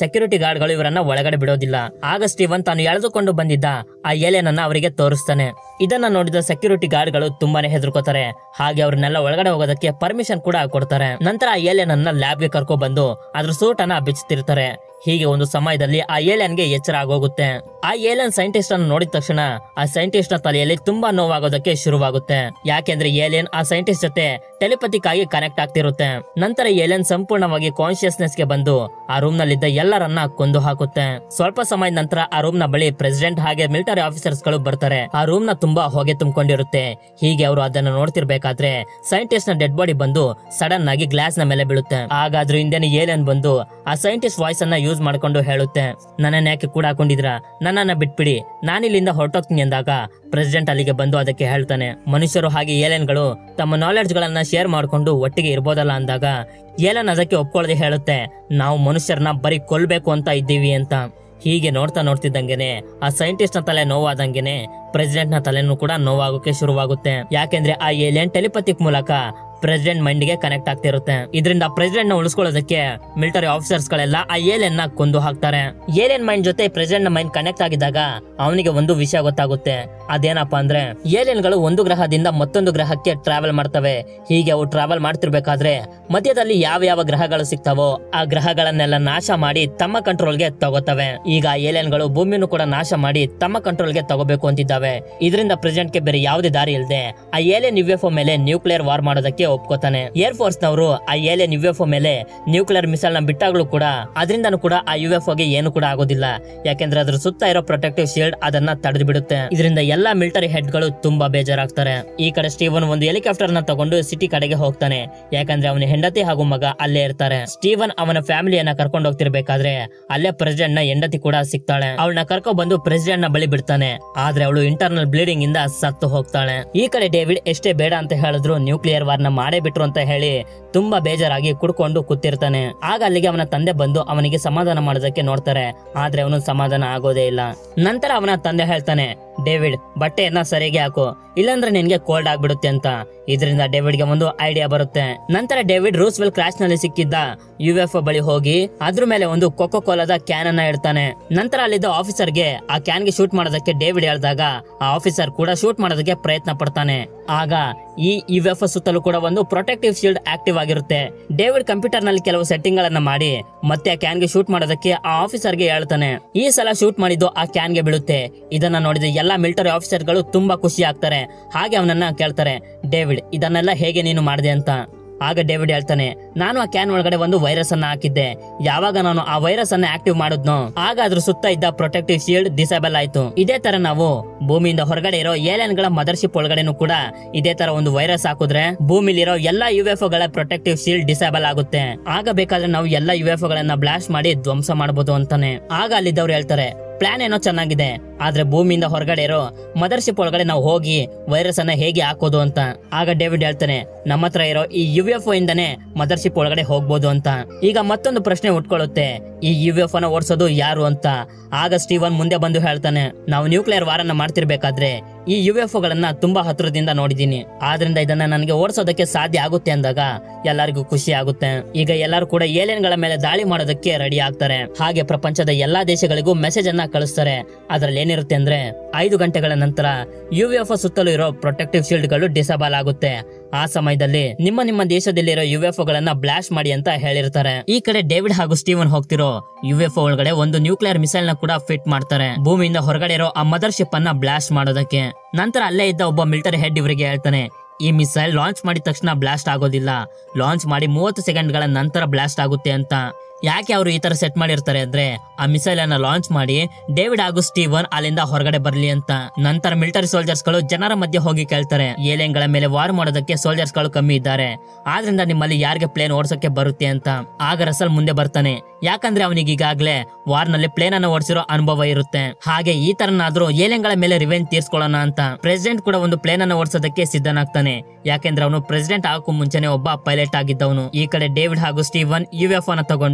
Speaker 1: ಸೆಕ್ಯೂರಿಟಿ ಗಾರ್ಡ್ಗಳು ಇವರನ್ನ ಒಳಗಡೆ ಬಿಡೋದಿಲ್ಲ ಆಗ ಸ್ಟೀವನ್ ತಾನು ಎಳೆದುಕೊಂಡು ಬಂದಿದ್ದ ಆ ಏಲಿಯನ್ ಅನ್ನ ಅವರಿಗೆ ತೋರಿಸ್ತಾನೆ ಇದನ್ನ ನೋಡಿದ ಸೆಕ್ಯೂರಿಟಿ ಗಾರ್ಡ್ಗಳು ತುಂಬಾನೇ ಹೆದರ್ಕೋತಾರೆ ಹಾಗೆ ಅವ್ರನ್ನೆಲ್ಲ ಒಳಗಡೆ ಹೋಗೋದಕ್ಕೆ ಪರ್ಮಿಷನ್ ಕೂಡ ಕೊಡ್ತಾರೆ ನಂತರ ಆ ಏಲಿಯನ್ ಅನ್ನ ಲ್ಯಾಬ್ಗೆ ಕರ್ಕೊ ಬಂದು ಅದ್ರ ಸೂಟ್ ಅನ್ನ ಬಿಚ್ಚುತ್ತಿರ್ತಾರೆ ಹೀಗೆ ಒಂದು ಸಮಯದಲ್ಲಿ ಆ ಏಲಿಯನ್ಗೆ ಎಚ್ಚರ ಆಗೋಗುತ್ತೆ ಆ ಏಲಿಯನ್ ಸೈಂಟಿಸ್ಟ್ ಅನ್ನು ನೋಡಿದ ತಕ್ಷಣ ಆ ಸೈಂಟಿಸ್ಟ್ ನ ತಲೆಯಲ್ಲಿ ತುಂಬಾ ನೋವಾಗೋದಕ್ಕೆ ಶುರುವಾಗುತ್ತೆ ಯಾಕೆಂದ್ರೆ ಏಲಿಯನ್ ಆ ಸೈಂಟಿಸ್ಟ್ ಜೊತೆ ಟೆಲಿಪತಿಕ್ ಆಗಿ ಕನೆಕ್ಟ್ ಆಗ್ತಿರುತ್ತೆ ನಂತರ ಏಲಿಯನ್ ಸಂಪೂರ್ಣವಾಗಿ ಕಾನ್ಶಿಯಸ್ನೆಸ್ ಗೆ ಬಂದು ಆ ರೂಮ್ ನಲ್ಲಿದ್ದ ಎಲ್ಲರನ್ನ ಕೊಂದು ಹಾಕುತ್ತೆ ಸ್ವಲ್ಪ ಸಮಯದ ನಂತರ ಆ ರೂಮ್ ನ ಬಳಿ ಪ್ರೆಸಿಡೆಂಟ್ ಹಾಗೆ ಮಿಲಿಟರಿ ಆಫೀಸರ್ಸ್ ಗಳು ಬರ್ತಾರೆ ಆ ರೂಮ್ ನ ತುಂಬಾ ಹೊಗೆ ತುಂಬಿಕೊಂಡಿರುತ್ತೆ ಹೀಗೆ ಅವರು ಅದನ್ನ ನೋಡ್ತಿರ್ಬೇಕಾದ್ರೆ ಸೈಂಟಿಸ್ಟ್ ನ ಡೆಡ್ ಬಾಡಿ ಬಂದು ಸಡನ್ ಆಗಿ ಗ್ಲಾಸ್ ನ ಮೇಲೆ ಬೀಳುತ್ತೆ ಹಾಗಾದ್ರೂ ಹಿಂದೆನೆ ಏಲಿಯನ್ ಬಂದು ಆ ಸೈಂಟಿಸ್ಟ್ ವಾಯ್ಸ್ ಅನ್ನ ಯೂಸ್ ಮಾಡ್ಕೊಂಡು ಹೇಳುತ್ತೆ ನನ್ನನ್ನ ಯಾಕೆ ಕೂಡ ಹಾಕೊಂಡಿದ್ರ ನನ್ನನ್ನ ಬಿಟ್ಬಿಡಿ ನಾನಿಲ್ಲಿಂದ ಹೊರಟೋಗ್ತೀನಿ ಅಂದಾಗ ಪ್ರೆಸಿಡೆಂಟ್ ಅಲ್ಲಿಗೆ ಬಂದು ಅದಕ್ಕೆ ಹೇಳ್ತಾನೆ ಮನುಷ್ಯರು ಹಾಗೆ ಏಲಿಯನ್ಗಳು ತಮ್ಮ ನಾಲೆಡ್ಜ್ ಗಳನ್ನ ಶೇರ್ ಮಾಡ್ಕೊಂಡು ಒಟ್ಟಿಗೆ ಇರ್ಬೋದಲ್ಲ ಅಂದಾಗ ಏಲನ್ ಅದಕ್ಕೆ ಒಪ್ಕೊಳ್ಳದೆ ಹೇಳುತ್ತೆ ನಾವು ಮನುಷ್ಯರನ್ನ ಬರೀ ಕೊಲ್ಬೇಕು ಅಂತ ಇದ್ದೀವಿ ಅಂತ ಹೀಗೆ ನೋಡ್ತಾ ನೋಡ್ತಿದ್ದಂಗೆನೆ ಆ ಸೈಂಟಿಸ್ಟ್ ನ ತಲೆ ನೋವಾದಂಗೆನೆ ಪ್ರೆಸಿಡೆಂಟ್ ನ ತಲೆನೂ ಕೂಡ ನೋವಾಗೋಕೆ ಶುರುವಾಗುತ್ತೆ ಯಾಕೆಂದ್ರೆ ಆ ಏಲಿಯನ್ ಟೆಲಿಪತಿಕ್ ಮೂಲಕ ಪ್ರೆಸಿಡೆಂಟ್ ಮೈಂಡ್ ಗೆ ಕನೆಕ್ಟ್ ಆಗ್ತಿರುತ್ತೆ ಇದರಿಂದ ಪ್ರೆಸಿಡೆಂಟ್ ನ ಉಳಿಸ್ಕೊಳ್ಳೋದಕ್ಕೆ ಮಿಲಿಟರಿ ಆಫೀಸರ್ಸ್ ಗಳೆಲ್ಲ ಆ ಏಲಿಯನ್ ನ ಕೊಂದು ಹಾಕ್ತಾರೆ ಏಲಿಯನ್ ಮೈಂಡ್ ಜೊತೆ ಪ್ರೆಸಿಡೆಂಟ್ ನ ಮೈಂಡ್ ಕನೆಕ್ಟ್ ಆಗಿದಾಗ ಅವನಿಗೆ ಒಂದು ವಿಷಯ ಗೊತ್ತಾಗುತ್ತೆ ಅದೇನಪ್ಪಾ ಅಂದ್ರೆ ಏಲಿಯನ್ ಗಳು ಒಂದು ಗ್ರಹದಿಂದ ಮತ್ತೊಂದು ಗ್ರಹಕ್ಕೆ ಟ್ರಾವೆಲ್ ಮಾಡ್ತವೆ ಹೀಗೆ ಅವು ಟ್ರಾವೆಲ್ ಮಾಡ್ತಿರ್ಬೇಕಾದ್ರೆ ಮಧ್ಯದಲ್ಲಿ ಯಾವ ಯಾವ ಗ್ರಹಗಳು ಸಿಗ್ತಾವೋ ಆ ಗ್ರಹಗಳನ್ನೆಲ್ಲ ನಾಶ ಮಾಡಿ ತಮ್ಮ ಕಂಟ್ರೋಲ್ಗೆ ತಗೋತವೆ ಈಗ ಏಲಿಯನ್ ಗಳು ಭೂಮಿಯನ್ನು ಕೂಡ ನಾಶ ಮಾಡಿ ತಮ್ಮ ಕಂಟ್ರೋಲ್ಗೆ ತಗೋಬೇಕು ಅಂತಿದ್ದಾವೆ ಇದರಿಂದ ಪ್ರೆಸಿಡೆಂಟ್ ಗೆ ಬೇರೆ ಯಾವುದೇ ದಾರಿ ಇಲ್ಲದೆ ಆ ಏಲಿಯನ್ ಯುಎಫ್ಒ ಮೇಲೆ ನ್ಯೂಕ್ಲಿಯರ್ ವಾರ್ ಮಾಡೋದಕ್ಕೆ ಒಪ್ಕೋತಾನೆ ಏರ್ ಫೋರ್ಸ್ ನವರು ಆ ಏಲಿಯನ್ ಯುಎಫ್ಒ ಮೇಲೆ ನ್ಯೂಕ್ಲಿಯರ್ ಮಿಸೈಲ್ ನ ಬಿಟ್ಟಾಗ್ಲೂ ಕೂಡ ಅದರಿಂದನೂ ಕೂಡ ಆ ಯುಎಫ್ಒ ಗೆ ಏನು ಕೂಡ ಆಗೋದಿಲ್ಲ ಯಾಕೆಂದ್ರೆ ಅದ್ರ ಸುತ್ತ ಇರೋ ಪ್ರೊಟೆಕ್ಟಿವ್ ಶೀಲ್ಡ್ ಅದನ್ನ ತಡೆದು ಬಿಡುತ್ತೆ ಇದರಿಂದ ಎಲ್ಲಾ ಮಿಲಿಟರಿ ಹೆಡ್ ಗಳು ತುಂಬಾ ಬೇಜಾರಾಗ್ತಾರೆ ಈ ಕಡೆ ಸ್ಟೀವನ್ ಒಂದು ಹೆಲಿಕಾಪ್ಟರ್ ನ ತಗೊಂಡು ಸಿಟಿ ಕಡೆಗೆ ಹೋಗ್ತಾನೆ ಯಾಕಂದ್ರೆ ಅವನ ಹೆಂಡತಿ ಹಾಗೂ ಮಗ ಅಲ್ಲೇ ಇರ್ತಾರೆ ಸ್ಟೀವನ್ ಅವನ ಫ್ಯಾಮಿಲಿಯನ್ನ ಕರ್ಕೊಂಡು ಹೋಗ್ತಿರ್ಬೇಕಾದ್ರೆ ಅಲ್ಲೇ ಪ್ರೆಸಿಡೆಂಟ್ ನ ಹೆಂಡತಿ ಕೂಡ ಸಿಗ್ತಾಳೆ ಅವಳನ್ನ ಕರ್ಕೊಂಡ್ ಬಂದು ಪ್ರೆಸಿಡೆಂಟ್ ನ ಬಳಿ ಬಿಡ್ತಾನೆ ಆದ್ರೆ ಅವಳು ಇಂಟರ್ನಲ್ ಬ್ಲೀಡಿಂಗ್ ಇಂದ ಸತ್ತು ಹೋಗ್ತಾಳೆ ಈ ಕಡೆ ಡೇವಿಡ್ ಎಷ್ಟೇ ಬೇಡ ಅಂತ ಹೇಳಿದ್ರು ನ್ಯೂಕ್ಲಿಯರ್ ವಾರ್ ನ ಮಾಡೇ ಬಿಟ್ರು ಅಂತ ಹೇಳಿ ತುಂಬಾ ಬೇಜಾರಾಗಿ ಕುಡ್ಕೊಂಡು ಕೂತಿರ್ತಾನೆ ಆಗ ಅಲ್ಲಿಗೆ ಅವನ ತಂದೆ ಬಂದು ಅವನಿಗೆ ಸಮಾಧಾನ ಮಾಡೋದಕ್ಕೆ ನೋಡ್ತಾರೆ ಆದ್ರೆ ಅವನು ಸಮಾಧಾನ ಆಗೋದೇ ಇಲ್ಲ ನಂತರ ಅವನ ತಂದೆ ಹೇಳ್ತಾನೆ ಡೇವಿಡ್ ಬಟ್ಟೆಯನ್ನ ಸರಿಯಾಗಿ ಹಾಕು ಇಲ್ಲಾಂದ್ರೆ ನಿನ್ಗೆ ಕೋಲ್ಡ್ ಆಗ್ಬಿಡುತ್ತೆ ಅಂತ ಇದರಿಂದ ಡೇವಿಡ್ಗೆ ಒಂದು ಐಡಿಯಾ ಬರುತ್ತೆ ನಂತರ ಡೇವಿಡ್ ರೂಸ್ವೆಲ್ ಕ್ರಾಶ್ ನಲ್ಲಿ ಸಿಕ್ಕಿದ್ದ ಯುಎಫ್ಒ ಬಳಿ ಹೋಗಿ ಅದ್ರ ಮೇಲೆ ಒಂದು ಕೊಕೋ ಕೋಲಾದ ಕ್ಯಾನ್ ಅನ್ನ ಇಡ್ತಾನೆ ನಂತರ ಅಲ್ಲಿದ್ದ ಆಫೀಸರ್ಗೆ ಆ ಕ್ಯಾನ್ ಗೆ ಶೂಟ್ ಮಾಡೋದಕ್ಕೆ ಡೇವಿಡ್ ಹೇಳಿದಾಗ ಆ ಆಫೀಸರ್ ಕೂಡ ಶೂಟ್ ಮಾಡೋದಕ್ಕೆ ಪ್ರಯತ್ನ ಪಡ್ತಾನೆ ಆಗ ಈ ಯುಎಫ್ಒ ಸುತ್ತಲೂ ಕೂಡ ಒಂದು ಪ್ರೊಟೆಕ್ಟಿವ್ ಶೀಲ್ಡ್ ಆಕ್ಟಿವ್ ಆಗಿರುತ್ತೆ ಡೇವಿಡ್ ಕಂಪ್ಯೂಟರ್ ನಲ್ಲಿ ಕೆಲವು ಸೆಟ್ಟಿಂಗ್ ಗಳನ್ನ ಮಾಡಿ ಮತ್ತೆ ಆ ಕ್ಯಾನ್ ಗೆ ಶೂಟ್ ಮಾಡೋದಕ್ಕೆ ಆ ಆಫೀಸರ್ ಗೆ ಹೇಳ್ತಾನೆ ಈ ಸಲ ಶೂಟ್ ಮಾಡಿದ್ದು ಆ ಕ್ಯಾನ್ ಗೆ ಬೀಳುತ್ತೆ ಇದನ್ನ ನೋಡಿದ ಎಲ್ಲಾ ಮಿಲಿಟರಿ ಆಫೀಸರ್ ಗಳು ತುಂಬಾ ಖುಷಿ ಆಗ್ತಾರೆ ಹಾಗೆ ಅವನನ್ನ ಕೇಳ್ತಾರೆ ಡೇವಿಡ್ ಇದನ್ನೆಲ್ಲ ಹೇಗೆ ನೀನು ಮಾಡಿದೆ ಅಂತ ಆಗ ಡೇವಿಡ್ ಹೇಳ್ತಾನೆ ನಾನು ಆ ಕ್ಯಾನ್ ಒಳಗಡೆ ಒಂದು ವೈರಸ್ ಅನ್ನ ಹಾಕಿದ್ದೆ ಯಾವಾಗ ನಾನು ಆ ವೈರಸ್ ಅನ್ನ ಆಕ್ಟಿವ್ ಮಾಡಿದ್ನೋ ಆಗ ಅದ್ರ ಸುತ್ತ ಇದ್ದ ಪ್ರೊಟೆಕ್ಟಿವ್ ಶೀಲ್ಡ್ ಡಿಸೇಬಲ್ ಆಯ್ತು ಇದೇ ತರ ನಾವು ಭೂಮಿಯಿಂದ ಹೊರಗಡೆ ಇರೋ ಏಲಿಯನ್ ಗಳ ಮದರ್ಶಿಪ್ ಒಳಗಡೆನೂ ಕೂಡ ಇದೇ ತರ ಒಂದು ವೈರಸ್ ಹಾಕಿದ್ರೆ ಭೂಮಿಲಿರೋ ಎಲ್ಲಾ ಯುಎಫ್ಒ ಗಳ ಪ್ರೊಟೆಕ್ಟಿವ್ ಶೀಲ್ಡ್ ಡಿಸೇಬಲ್ ಆಗುತ್ತೆ ಆಗ ಬೇಕಾದ್ರೆ ನಾವು ಎಲ್ಲಾ ಯುಎಫ್ಒ ಗಳನ್ನ ಬ್ಲಾಸ್ಟ್ ಮಾಡಿ ಧ್ವಂಸ ಮಾಡಬಹುದು ಅಂತಾನೆ ಆಗ ಅಲ್ಲಿದ್ದವ್ರು ಹೇಳ್ತಾರೆ ಪ್ಲಾನ್ ಏನೋ ಚೆನ್ನಾಗಿದೆ ಆದ್ರೆ ಭೂಮಿಯಿಂದ ಹೊರಗಡೆ ಇರೋ ಮದರ್ಶಿಪ್ ಒಳಗಡೆ ನಾವು ಹೋಗಿ ವೈರಸ್ ಅನ್ನ ಹೇಗೆ ಹಾಕೋದು ಅಂತ ಆಗ ಡೇವಿಡ್ ಹೇಳ್ತಾನೆ ನಮ್ಮ ಹತ್ರ ಇರೋ ಈ ಯುಎಫ್ಒ ಇಂದನೇ ಮದರ್ಶಿಪ್ ಒಳಗಡೆ ಹೋಗ್ಬೋದು ಅಂತ ಈಗ ಮತ್ತೊಂದು ಪ್ರಶ್ನೆ ಉಟ್ಕೊಳ್ಳುತ್ತೆ ಈ ಯುಎಫ್ಒ ನ ಓಡಿಸೋದು ಯಾರು ಅಂತ ಆಗ ಸ್ಟೀವನ್ ಮುಂದೆ ಬಂದು ಹೇಳ್ತಾನೆ ನಾವು ನ್ಯೂಕ್ಲಿಯರ್ ವಾರನ್ನ ಮಾಡ್ತಿರ್ಬೇಕಾದ್ರೆ ಈ ಯುಎಫ್ಒ ಗಳನ್ನ ತುಂಬಾ ಹತ್ರದಿಂದ ನೋಡಿದೀನಿ ಆದ್ರಿಂದ ಇದನ್ನ ನನಗೆ ಓಡಿಸೋದಕ್ಕೆ ಸಾಧ್ಯ ಆಗುತ್ತೆ ಅಂದಾಗ ಎಲ್ಲರಿಗೂ ಖುಷಿ ಆಗುತ್ತೆ ಈಗ ಎಲ್ಲರೂ ಕೂಡ ಏಲಿಯನ್ ಗಳ ಮೇಲೆ ದಾಳಿ ಮಾಡೋದಕ್ಕೆ ರೆಡಿ ಆಗ್ತಾರೆ ಹಾಗೆ ಪ್ರಪಂಚದ ಎಲ್ಲಾ ದೇಶಗಳಿಗೂ ಮೆಸೇಜ್ ಅನ್ನ ಕಳಿಸ್ತಾರೆ ಅದ್ರಲ್ಲಿ ಏನಿರುತ್ತೆ ಅಂದ್ರೆ ಐದು ಗಂಟೆಗಳ ನಂತರ ಯುಎಫ್ಒ ಸುತ್ತಲೂ ಇರೋ ಪ್ರೊಟೆಕ್ಟಿವ್ ಶೀಲ್ಡ್ ಗಳು ಡಿಸೇಬಲ್ ಆಗುತ್ತೆ ಆ ಸಮಯದಲ್ಲಿ ನಿಮ್ಮ ನಿಮ್ಮ ದೇಶದಲ್ಲಿರೋ ಯುಎಫ್ಒ ಗಳನ್ನ ಬ್ಲಾಸ್ಟ್ ಮಾಡಿ ಅಂತ ಹೇಳಿರ್ತಾರೆ ಈ ಕಡೆ ಡೇವಿಡ್ ಹಾಗೂ ಸ್ಟೀವನ್ ಹೋಗ್ತಿರೋ ಯುಎಫ್ಒ ಒಳಗಡೆ ಒಂದು ನ್ಯೂಕ್ಲಿಯರ್ ಮಿಸೈಲ್ ನ ಕೂಡ ಫಿಟ್ ಮಾಡ್ತಾರೆ ಭೂಮಿಯಿಂದ ಹೊರಗಡೆ ಇರೋ ಆ ಮದರ್ ಶಿಪ್ ಅನ್ನ ಬ್ಲಾಸ್ಟ್ ಮಾಡೋದಕ್ಕೆ ನಂತರ ಅಲ್ಲೇ ಇದ್ದ ಒಬ್ಬ ಮಿಲಿಟರಿ ಹೆಡ್ ಇವರಿಗೆ ಹೇಳ್ತಾನೆ ಈ ಮಿಸೈಲ್ ಲಾಂಚ್ ಮಾಡಿದ ತಕ್ಷಣ ಬ್ಲಾಸ್ಟ್ ಆಗೋದಿಲ್ಲ ಲಾಂಚ್ ಮಾಡಿ ಮೂವತ್ತು ಸೆಕೆಂಡ್ ಗಳ ನಂತರ ಬ್ಲಾಸ್ಟ್ ಆಗುತ್ತೆ ಅಂತ ಯಾಕೆ ಅವರು ಈ ತರ ಸೆಟ್ ಮಾಡಿರ್ತಾರೆ ಅಂದ್ರೆ ಆ ಮಿಸೈಲ್ ಅನ್ನ ಲಾಂಚ್ ಮಾಡಿ ಡೇವಿಡ್ ಹಾಗೂ ಸ್ಟೀವನ್ ಅಲ್ಲಿಂದ ಹೊರಗಡೆ ಬರ್ಲಿ ಅಂತ ನಂತರ ಮಿಲಿಟರಿ ಸೋಲ್ಜರ್ಸ್ ಗಳು ಜನರ ಮಧ್ಯೆ ಹೋಗಿ ಕೇಳ್ತಾರೆ ಏಲಿಯನ್ ಗಳ ಮೇಲೆ ವಾರ್ ಮಾಡೋದಕ್ಕೆ ಸೋಲ್ಜರ್ಸ್ ಗಳು ಕಮ್ಮಿ ಇದ್ದಾರೆ ಆದ್ರಿಂದ ನಿಮ್ಮಲ್ಲಿ ಯಾರಿಗೆ ಪ್ಲೇನ್ ಓಡಿಸೋಕೆ ಬರುತ್ತೆ ಅಂತ ಆಗ ರಸಲ್ ಮುಂದೆ ಬರ್ತಾನೆ ಯಾಕಂದ್ರೆ ಅವನಿಗೆ ಈಗಾಗ್ಲೇ ವಾರ್ ನಲ್ಲಿ ಪ್ಲೇನ್ ಅನ್ನ ಓಡಿಸಿರೋ ಅನುಭವ ಇರುತ್ತೆ ಹಾಗೆ ಈ ತರನಾದ್ರೂ ಏಲಿಯನ್ ಗಳ ಮೇಲೆ ರಿವೆಂಜ್ ತೀರ್ಸ್ಕೊಳ್ಳೋಣ ಅಂತ ಪ್ರೆಸಿಡೆಂಟ್ ಕೂಡ ಒಂದು ಪ್ಲೇನ್ ಅನ್ನ ಓಡಿಸೋದಕ್ಕೆ ಸಿದ್ಧನಾಗ್ತಾನೆ ಯಾಕೆಂದ್ರೆ ಅವನು ಪ್ರೆಸಿಡೆಂಟ್ ಆಗಕ್ಕೂ ಮುಂಚೆನೆ ಒಬ್ಬ ಪೈಲಟ್ ಆಗಿದ್ದವನು ಈ ಕಡೆ ಡೇವಿಡ್ ಹಾಗೂ ಸ್ಟೀವನ್ ಯುಎಫ್ ಅನ್ನ ತಗೊಂಡು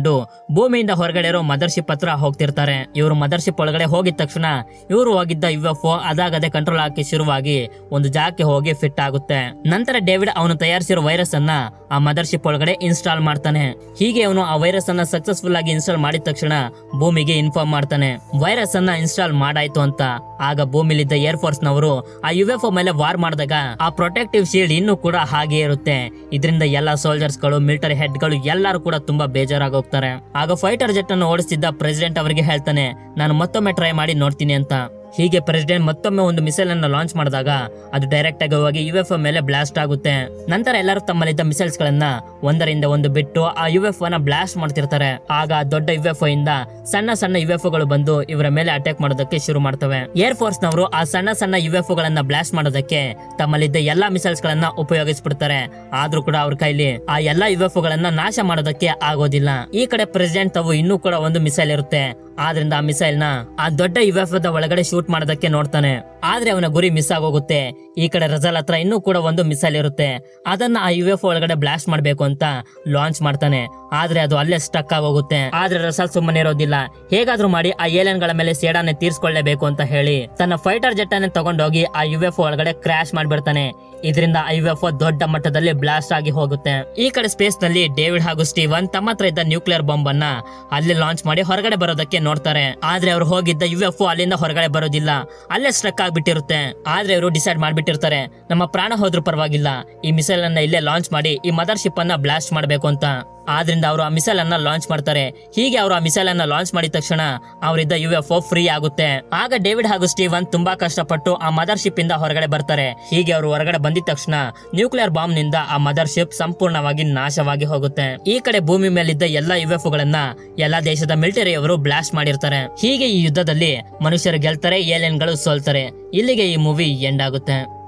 Speaker 1: ತಗೊಂಡು ಭೂಮಿಯಿಂದ ಹೊರಗಡೆ ಇರೋ ಮದರ್ಶಿಪ್ ಹತ್ರ ಹೋಗ್ತಿರ್ತಾರೆ ಇವರು ಮದರ್ಶಿಪ್ ಒಳಗಡೆ ಹೋಗಿದ ತಕ್ಷಣ ಇವರು ಹೋಗಿದ್ದ ಯು ಎಫ್ ಅದಾಗದೆ ಕಂಟ್ರೋಲ್ ಹಾಕಿ ಶುರುವಾಗಿ ಒಂದು ಜಾಗಕ್ಕೆ ಹೋಗಿ ಫಿಟ್ ಆಗುತ್ತೆ ನಂತರ ಡೇವಿಡ್ ಅವನು ತಯಾರಿಸಿರೋ ವೈರಸ್ ಅನ್ನ ಆ ಮದರ್ಶಿಪ್ ಒಳಗಡೆ ಇನ್ಸ್ಟಾಲ್ ಮಾಡ್ತಾನೆ ಹೀಗೆ ಅವನು ಆ ವೈರಸ್ ಅನ್ನ ಸಕ್ಸಸ್ಫುಲ್ ಆಗಿ ಇನ್ಸ್ಟಾಲ್ ಮಾಡಿದ ತಕ್ಷಣ ಭೂಮಿಗೆ ಇನ್ಫಾರ್ಮ್ ಮಾಡ್ತಾನೆ ವೈರಸ್ ಅನ್ನ ಇನ್ಸ್ಟಾಲ್ ಮಾಡಾಯ್ತು ಅಂತ ಆಗ ಭೂಮಿಲಿದ್ದ ಏರ್ ಫೋರ್ಸ್ ನವರು ಆ ಯು ಎಫ್ ಮೇಲೆ ವಾರ್ ಮಾಡಿದಾಗ ಆ ಪ್ರೊಟೆಕ್ಟಿವ್ ಶೀಲ್ಡ್ ಇನ್ನೂ ಕೂಡ ಹಾಗೆ ಇರುತ್ತೆ ಇದರಿಂದ ಎಲ್ಲಾ ಸೋಲ್ಜರ್ಸ್ ಗಳು ಮಿಲಿಟರಿ ಹೆಡ್ ಗಳು ಎಲ್ಲರೂ ಕೂಡ ತುಂಬಾ ಬೇಜಾರಾಗಿ ಹೋಗ್ತಾರೆ ಆಗ ಫೈಟರ್ ಜೆಟ್ ಅನ್ನು ಓಡಿಸ್ತಿದ್ದ ಪ್ರೆಸಿಡೆಂಟ್ ಅವರಿಗೆ ಹೇಳ್ತಾನೆ ನಾನು ಮತ್ತೊಮ್ಮೆ ಟ್ರೈ ಮಾಡಿ ನೋಡ್ತೀನಿ ಅಂತ ಹೀಗೆ ಪ್ರೆಸಿಡೆಂಟ್ ಮತ್ತೊಮ್ಮೆ ಒಂದು ಮಿಸೈಲ್ ಅನ್ನು ಲಾಂಚ್ ಮಾಡಿದಾಗ ಅದು ಡೈರೆಕ್ಟ್ ಆಗಿ ಹೋಗಿ ಯು ಎಫ್ ಮೇಲೆ ಬ್ಲಾಸ್ಟ್ ಆಗುತ್ತೆ ನಂತರ ಎಲ್ಲರೂ ತಮ್ಮಲ್ಲಿದ್ದ ಮಿಸೈಲ್ಸ್ ಗಳನ್ನ ಒಂದರಿಂದ ಒಂದು ಬಿಟ್ಟು ಆ ಯು ಎಫ್ ನ ಬ್ಲಾಸ್ಟ್ ಮಾಡ್ತಿರ್ತಾರೆ ಆಗ ಆ ದೊಡ್ಡ ಯು ಎಫ್ ಇಂದ ಸಣ್ಣ ಸಣ್ಣ ಯು ಎಫ್ ಗಳು ಬಂದು ಇವರ ಮೇಲೆ ಅಟ್ಯಾಕ್ ಮಾಡೋದಕ್ಕೆ ಶುರು ಮಾಡ್ತವೆ ಏರ್ ಫೋರ್ಸ್ ನವರು ಆ ಸಣ್ಣ ಸಣ್ಣ ಯು ಎಫ್ ಗಳನ್ನ ಬ್ಲಾಸ್ಟ್ ಮಾಡೋದಕ್ಕೆ ತಮ್ಮಲ್ಲಿದ್ದ ಎಲ್ಲಾ ಮಿಸೈಲ್ಸ್ ಗಳನ್ನ ಉಪಯೋಗಿಸ್ಬಿಡ್ತಾರೆ ಆದ್ರೂ ಕೂಡ ಅವ್ರ ಕೈಲಿ ಆ ಎಲ್ಲಾ ಯು ಎಫ್ ಗಳನ್ನ ನಾಶ ಮಾಡೋದಕ್ಕೆ ಆಗೋದಿಲ್ಲ ಈ ಕಡೆ ಪ್ರೆಸಿಡೆಂಟ್ ತಾವು ಇನ್ನೂ ಕೂಡ ಒಂದು ಮಿಸೈಲ್ ಇರುತ್ತೆ ಆದ್ರಿಂದ ಆ ಮಿಸೈಲ್ ನ ಆ ದೊಡ್ಡ ಯು ಎಫ್ ಒಳಗಡೆ ಶೂಟ್ ಮಾಡೋದಕ್ಕೆ ನೋಡ್ತಾನೆ ಆದ್ರೆ ಅವನ ಗುರಿ ಮಿಸ್ ಆಗೋಗುತ್ತೆ ಈ ಕಡೆ ರಜಲ್ ಹತ್ರ ಇನ್ನೂ ಕೂಡ ಒಂದು ಮಿಸೈಲ್ ಇರುತ್ತೆ ಅದನ್ನ ಆ ಯು ಎಫ್ ಒಳಗಡೆ ಬ್ಲಾಸ್ಟ್ ಮಾಡ್ಬೇಕು ಅಂತ ಲಾಂಚ್ ಮಾಡ್ತಾನೆ ಆದ್ರೆ ಅದು ಅಲ್ಲೇ ಸ್ಟಕ್ ಆಗೋಗುತ್ತೆ ಆದ್ರೆ ರಸಲ್ ಸುಮ್ಮನೆ ಇರೋದಿಲ್ಲ ಹೇಗಾದ್ರೂ ಮಾಡಿ ಆ ಏಲಿಯನ್ ಗಳ ಮೇಲೆ ಸೇಡಾನೆ ತೀರ್ಸ್ಕೊಳ್ಳೇಬೇಕು ಅಂತ ಹೇಳಿ ತನ್ನ ಫೈಟರ್ ಜೆಟ್ ಅನ್ನೇ ತಗೊಂಡೋಗಿ ಆ ಯು ಎಫ್ ಒಳಗಡೆ ಕ್ರಾಶ್ ಮಾಡ್ಬಿಡ್ತಾನೆ ಇದರಿಂದ ಐ ಎಫ್ ದೊಡ್ಡ ಮಟ್ಟದಲ್ಲಿ ಬ್ಲಾಸ್ಟ್ ಆಗಿ ಹೋಗುತ್ತೆ ಈ ಕಡೆ ಸ್ಪೇಸ್ ನಲ್ಲಿ ಡೇವಿಡ್ ಹಾಗೂ ಸ್ಟೀವನ್ ತಮ್ಮ ಹತ್ರ ಇದ್ದ ನ್ಯೂಕ್ಲಿಯರ್ ಬಾಂಬ್ ಅನ್ನ ಅಲ್ಲಿ ಲಾಂಚ್ ಮಾಡಿ ಹೊರಗಡೆ ಬರೋದಕ್ಕೆ ನೋಡ್ತಾರೆ ಆದ್ರೆ ಅವ್ರು ಹೋಗಿದ್ದ ಯು ಎಫ್ ಅಲ್ಲಿಂದ ಹೊರಗಡೆ ಬರೋದಿಲ್ಲ ಅಲ್ಲೇ ಸ್ಟ್ರಕ್ ಆಗ್ಬಿಟ್ಟಿರುತ್ತೆ ಆದ್ರೆ ಇವರು ಡಿಸೈಡ್ ಮಾಡ್ಬಿಟ್ಟಿರ್ತಾರೆ ನಮ್ಮ ಪ್ರಾಣ ಹೋದ್ರೂ ಪರವಾಗಿಲ್ಲ ಈ ಮಿಸೈಲ್ ಅನ್ನ ಇಲ್ಲೇ ಲಾಂಚ್ ಮಾಡಿ ಈ ಮದರ್ ಶಿಪ್ ಅನ್ನ ಬ್ಲಾಸ್ಟ್ ಮಾಡಬೇಕು ಅಂತ ಆದ್ರಿಂದ ಅವರು ಆ ಮಿಸೈಲ್ ಅನ್ನ ಲಾಂಚ್ ಮಾಡ್ತಾರೆ ಹೀಗೆ ಅವರು ಆ ಮಿಸೈಲ್ ಅನ್ನ ಲಾಂಚ್ ಮಾಡಿದ ತಕ್ಷಣ ಅವರಿದ್ದ ಯು ಎಫ್ ಫ್ರೀ ಆಗುತ್ತೆ ಆಗ ಡೇವಿಡ್ ಹಾಗೂ ಸ್ಟೀವನ್ ತುಂಬಾ ಕಷ್ಟಪಟ್ಟು ಆ ಮದರ್ ಶಿಪ್ ಇಂದ ಹೊರಗಡೆ ಬರ್ತಾರೆ ಹೀಗೆ ಅವರು ಹೊರಗಡೆ ಬಂದಿದ ತಕ್ಷಣ ನ್ಯೂಕ್ಲಿಯರ್ ಬಾಂಬ್ ನಿಂದ ಆ ಮದರ್ ಶಿಪ್ ಸಂಪೂರ್ಣವಾಗಿ ನಾಶವಾಗಿ ಹೋಗುತ್ತೆ ಈ ಕಡೆ ಭೂಮಿ ಮೇಲಿದ್ದ ಎಲ್ಲಾ ಯು ಎಫ್ ಗಳನ್ನ ಎಲ್ಲಾ ದೇಶದ ಮಿಲಿಟರಿ ಅವರು ಬ್ಲಾಸ್ಟ್ ಮಾಡಿರ್ತಾರೆ ಹೀಗೆ ಈ ಯುದ್ಧದಲ್ಲಿ ಮನುಷ್ಯರು ಗೆಲ್ತಾರೆ ಏಲಿಯನ್ ಗಳು ಸೋಲ್ತಾರೆ ಇಲ್ಲಿಗೆ ಈ ಮೂವಿ ಎಂಡ್ ಆಗುತ್ತೆ